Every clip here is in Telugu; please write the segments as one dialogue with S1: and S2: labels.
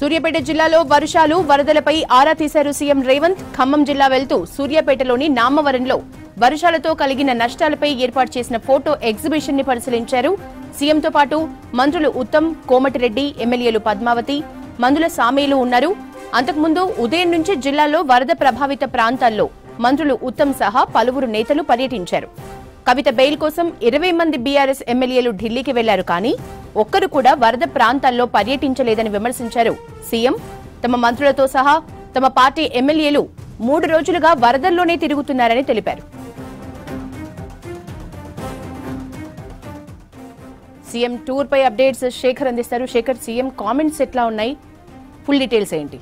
S1: సూర్యాపేట జిల్లాలో వర్షాలు వరదలపై ఆరా తీశారు సీఎం రేవంత్ ఖమ్మం జిల్లా వెళ్తూ సూర్యాపేటలోని నామవరంలో వర్షాలతో కలిగిన నష్టాలపై ఏర్పాటు చేసిన ఫోటో ఎగ్జిబిషన్ ని పరిశీలించారు సీఎంతో పాటు మంత్రులు ఉత్తమ్ కోమటిరెడ్డి ఎమ్మెల్యేలు పద్మావతి మందుల సామీలు ఉన్నారు అంతకుముందు ఉదయం నుంచి జిల్లాలో వరద ప్రభావిత ప్రాంతాల్లో మంత్రులు ఉత్తమ్ సహా పలువురు నేతలు పర్యటించారు కవిత బెయిల్ కోసం ఇరవై మంది బీఆర్ఎస్ ఎమ్మెల్యేలు ఢిల్లీకి వెళ్లారు కానీ ఒక్కరు కూడా వరద ప్రాంతాల్లో పర్యటించలేదని విమర్శించారు సీఎం తమ మంత్రులతో సహా తమ పార్టీ ఎమ్మెల్యేలు మూడు రోజులుగా వరదల్లోనే తిరుగుతున్నారని తెలిపారు సీఎం టూర్ పై అప్డేట్స్ శేఖర్ అందిస్తారు శేఖర్ సీఎం కామెంట్స్ ఎట్లా ఉన్నాయి ఫుల్ డీటెయిల్స్ ఏంటి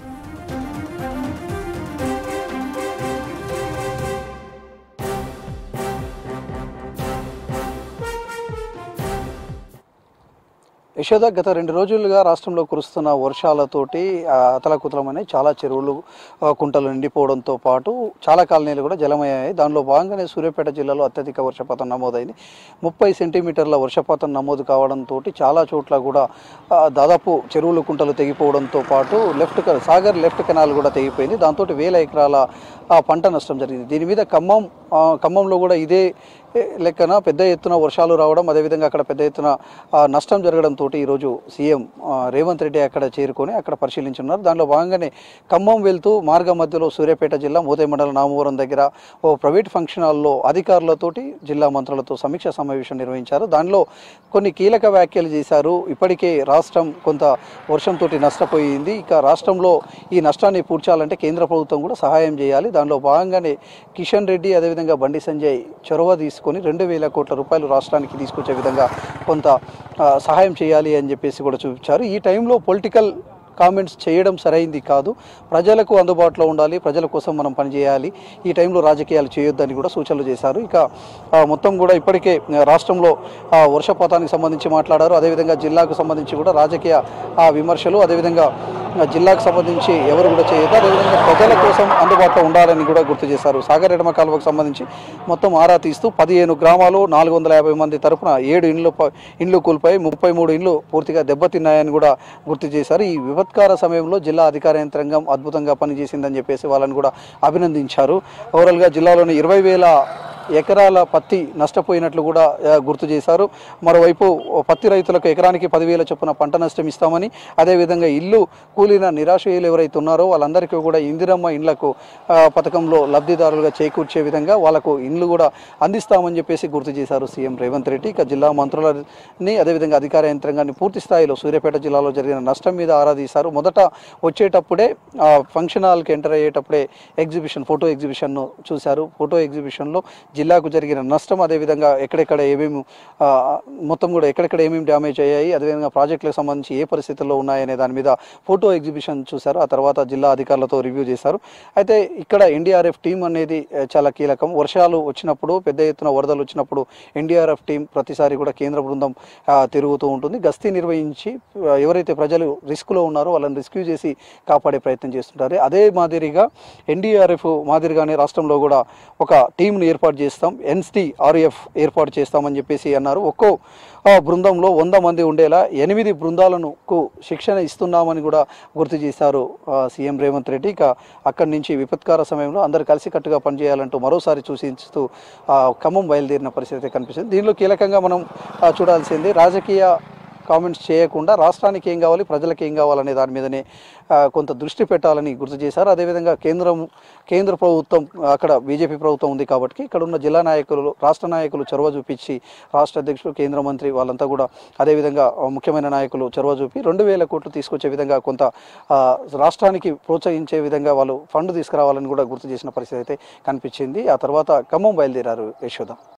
S2: యశోద గత రెండు రోజులుగా రాష్ట్రంలో కురుస్తున్న వర్షాలతోటి ఆ, అతలకుతలమని చాలా చెరువులు ఆ, కుంటలు నిండిపోవడంతో పాటు చాలా కాలనీలు కూడా జలమయ్యాయి దానిలో భాగంగానే సూర్యాపేట జిల్లాలో అత్యధిక వర్షపాతం నమోదైంది ముప్పై సెంటీమీటర్ల వర్షపాతం నమోదు కావడంతో చాలా చోట్ల కూడా ఆ, దాదాపు చెరువులు కుంటలు తెగిపోవడంతో పాటు లెఫ్ట్ క- సాగర్ లెఫ్ట్ కెనాల్ కూడా తెగిపోయింది దాంతో వేల ఎకరాల ఆ, పంట నష్టం జరిగింది దీని మీద ఖమ్మం ఆ, ఖమ్మంలో కూడా ఇదే ఏ, లెక్కన పెద్ద ఎత్తున వర్షాలు రావడం అదేవిధంగా అక్కడ పెద్ద ఎత్తున ఆ, నష్టం జరగడంతో ఈరోజు సీఎం ఆ, రేవంత్ రెడ్డి అక్కడ చేరుకొని అక్కడ పరిశీలించున్నారు దానిలో భాగంగానే ఖమ్మం వెళ్తూ మార్గ మధ్యలో సూర్యాపేట జిల్లా మోతే మండలం నామవరం దగ్గర ఓ ప్రైవేట్ ఫంక్షన్ హాల్లో అధికారులతోటి జిల్లా మంత్రులతో సమీక్ష సమావేశం నిర్వహించారు దానిలో కొన్ని కీలక వ్యాఖ్యలు చేశారు ఇప్పటికే రాష్ట్రం కొంత వర్షంతో నష్టపోయింది ఇక రాష్ట్రంలో ఈ నష్టాన్ని పూడ్చాలంటే కేంద్ర ప్రభుత్వం కూడా సహాయం చేయాలి దానిలో భాగంగానే కిషన్ రెడ్డి అదేవిధంగా బండి సంజయ్ చొరవ తీసుకొని రెండు వేల కోట్ల రూపాయలు రాష్ట్రానికి తీసుకొచ్చే విధంగా కొంత ఆ, సహాయం చేయాలి అని చెప్పేసి కూడా చూపించారు ఈ టైంలో పొలిటికల్ కామెంట్స్ చేయడం సరైంది కాదు ప్రజలకు అందుబాటులో ఉండాలి ప్రజల కోసం మనం పనిచేయాలి ఈ టైంలో రాజకీయాలు చేయొద్దని కూడా సూచనలు చేశారు ఇక ఆ, మొత్తం కూడా ఇప్పటికే ఆ, రాష్ట్రంలో ఆ, వర్షపాతానికి సంబంధించి మాట్లాడారు అదేవిధంగా జిల్లాకు సంబంధించి కూడా రాజకీయ ఆ, విమర్శలు అదేవిధంగా ఆ, జిల్లాకు సంబంధించి ఎవరు కూడా చేయొద్దు అదేవిధంగా ప్రజల కోసం అందుబాటులో ఉండాలని కూడా గుర్తు చేశారు సాగర్ ఎడమ కాలువకు సంబంధించి మొత్తం ఆరా తీస్తూ పదిహేను గ్రామాలు నాలుగు వందల యాభై మంది తరపున ఏడు ఇండ్లు ప- ఇండ్లు కూలిపోయి ముప్పై మూడు ఇండ్లు పూర్తిగా దెబ్బతిన్నాయని కూడా గుర్తు చేశారు ఈ విపత్కార సమయంలో జిల్లా అధికార యంత్రాంగం అద్భుతంగా పనిచేసిందని చెప్పేసి వాళ్ళని కూడా అభినందించారు ఓవరాల్గా జిల్లాలోని ఇరవై వేల ఎకరాల పత్తి నష్టపోయినట్లు కూడా ఆ, గుర్తు చేశారు మరోవైపు పత్తి రైతులకు ఎకరానికి పదివేల చొప్పున పంట నష్టం ఇస్తామని అదేవిధంగా ఇల్లు కూలిన నిరాశ్రయులు ఎవరైతే ఉన్నారో వాళ్ళందరికీ కూడా ఇందిరమ్మ ఇండ్లకు ఆ, పథకంలో లబ్ధిదారులుగా చేకూర్చే విధంగా వాళ్ళకు ఇండ్లు కూడా అందిస్తామని చెప్పేసి గుర్తు చేశారు సీఎం రేవంత్ రెడ్డి ఇక జిల్లా మంత్రులని అదేవిధంగా అధికార యంత్రాంగాన్ని పూర్తి స్థాయిలో సూర్యాపేట జిల్లాలో జరిగిన నష్టం మీద ఆరా తీశారు మొదట వచ్చేటప్పుడే ఆ, ఫంక్షన్ హాల్కి ఎంటర్ అయ్యేటప్పుడే ఎగ్జిబిషన్ ఫోటో ఎగ్జిబిషన్ను చూశారు ఫోటో ఎగ్జిబిషన్లో జిల్లాకు జరిగిన నష్టం అదేవిధంగా ఎక్కడెక్కడ ఏమేమి ఆ, మొత్తం కూడా ఎక్కడెక్కడ ఏమేమి డ్యామేజ్ అయ్యాయి అదేవిధంగా ప్రాజెక్టులకు సంబంధించి ఏ పరిస్థితుల్లో ఉన్నాయనే దాని మీద ఫోటో ఎగ్జిబిషన్ చూశారు ఆ తర్వాత జిల్లా అధికారులతో రివ్యూ చేశారు అయితే ఇక్కడ ఎన్డీఆర్ఎఫ్ టీం అనేది ఆ, చాలా కీలకం వర్షాలు వచ్చినప్పుడు పెద్ద ఎత్తున వరదలు వచ్చినప్పుడు ఎన్డీఆర్ఎఫ్ టీం ప్రతిసారి కూడా కేంద్ర బృందం ఆ, తిరుగుతూ ఉంటుంది గస్తీ నిర్వహించి ఆ, ఎవరైతే ప్రజలు రిస్క్లో ఉన్నారో వాళ్ళని రెస్క్యూ చేసి కాపాడే ప్రయత్నం చేస్తుంటారు అదే మాదిరిగా ఎన్డీఆర్ఎఫ్ మాదిరిగానే రాష్ట్రంలో కూడా ఒక టీంను ఏర్పాటు చేస్తాం ఎన్స్టీ ఆర్ఎఫ్ ఏర్పాటు చేస్తామని చెప్పేసి అన్నారు ఒక్కో ఆ, బృందంలో వంద మంది ఉండేలా ఎనిమిది బృందాలను కు శిక్షణ ఇస్తున్నామని కూడా గుర్తు చేశారు ఆ, సీఎం రేవంత్ రెడ్డి ఇక అక్కడి నుంచి విపత్కార సమయంలో అందరు కలిసికట్టుగా పనిచేయాలంటూ మరోసారి సూచిస్తూ ఆ, ఖమ్మం బయలుదేరిన పరిస్థితి కనిపిస్తుంది దీనిలో కీలకంగా మనం ఆ, చూడాల్సింది రాజకీయ కామెంట్స్ చేయకుండా రాష్ట్రానికి ఏం కావాలి ప్రజలకు ఏం కావాలనే దాని మీదనే ఆ, కొంత దృష్టి పెట్టాలని గుర్తు చేశారు అదేవిధంగా కేంద్రం కేంద్ర ప్రభుత్వం అక్కడ బీజేపీ ప్రభుత్వం ఉంది కాబట్టి ఇక్కడ ఉన్న జిల్లా నాయకులు రాష్ట్ర నాయకులు చొరవ చూపించి రాష్ట్ర అధ్యక్షులు కేంద్ర మంత్రి వాళ్ళంతా కూడా అదేవిధంగా ఆ, ముఖ్యమైన నాయకులు చొరవ చూపి రెండు వేల కోట్లు తీసుకొచ్చే విధంగా కొంత ఆ, రాష్ట్రానికి ప్రోత్సహించే విధంగా వాళ్ళు ఫండ్ తీసుకురావాలని కూడా గుర్తు చేసిన పరిస్థితి అయితే కనిపించింది ఆ తర్వాత ఖమ్మం బయలుదేరారు యశోద